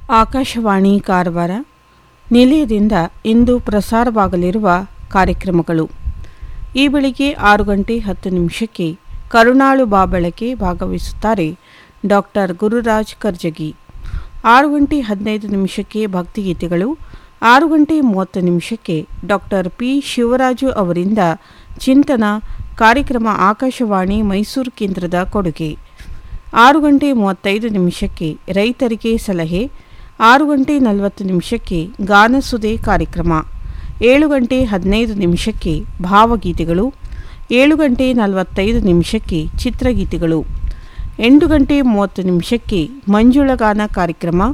ಆಕಾಶವಾಣಿ ಕಾರವಾರ ನಿಲಯದಿಂದ ಇಂದು ಪ್ರಸಾರವಾಗಲಿರುವ ಕಾರ್ಯಕ್ರಮಗಳು ಈ ಬೆಳಿಗ್ಗೆ ಆರು ಗಂಟೆ ಹತ್ತು ನಿಮಿಷಕ್ಕೆ ಕರುಣಾಳು ಬಾಬೆಳಕೆ ಭಾಗವಹಿಸುತ್ತಾರೆ ಡಾಕ್ಟರ್ ಗುರುರಾಜ್ ಕರ್ಜಗಿ ಆರು ಗಂಟೆ ಹದಿನೈದು ನಿಮಿಷಕ್ಕೆ ಭಕ್ತಿಗೀತೆಗಳು ಆರು ಗಂಟೆ ಮೂವತ್ತು ನಿಮಿಷಕ್ಕೆ ಡಾಕ್ಟರ್ ಪಿ ಶಿವರಾಜು ಅವರಿಂದ ಚಿಂತನ ಕಾರ್ಯಕ್ರಮ ಆಕಾಶವಾಣಿ ಮೈಸೂರು ಕೇಂದ್ರದ ಕೊಡುಗೆ ಆರು ಗಂಟೆ ಮೂವತ್ತೈದು ನಿಮಿಷಕ್ಕೆ ರೈತರಿಗೆ ಸಲಹೆ ಆರು ಗಂಟೆ ನಲವತ್ತು ನಿಮಿಷಕ್ಕೆ ಗಾನಸುದೆ ಕಾರ್ಯಕ್ರಮ ಏಳು ಗಂಟೆ ಹದಿನೈದು ನಿಮಿಷಕ್ಕೆ ಭಾವಗೀತೆಗಳು ಏಳು ಗಂಟೆ ನಲವತ್ತೈದು ನಿಮಿಷಕ್ಕೆ ಚಿತ್ರಗೀತೆಗಳು ಎಂಟು ಗಂಟೆ ಮೂವತ್ತು ನಿಮಿಷಕ್ಕೆ ಮಂಜುಳಗಾನ ಕಾರ್ಯಕ್ರಮ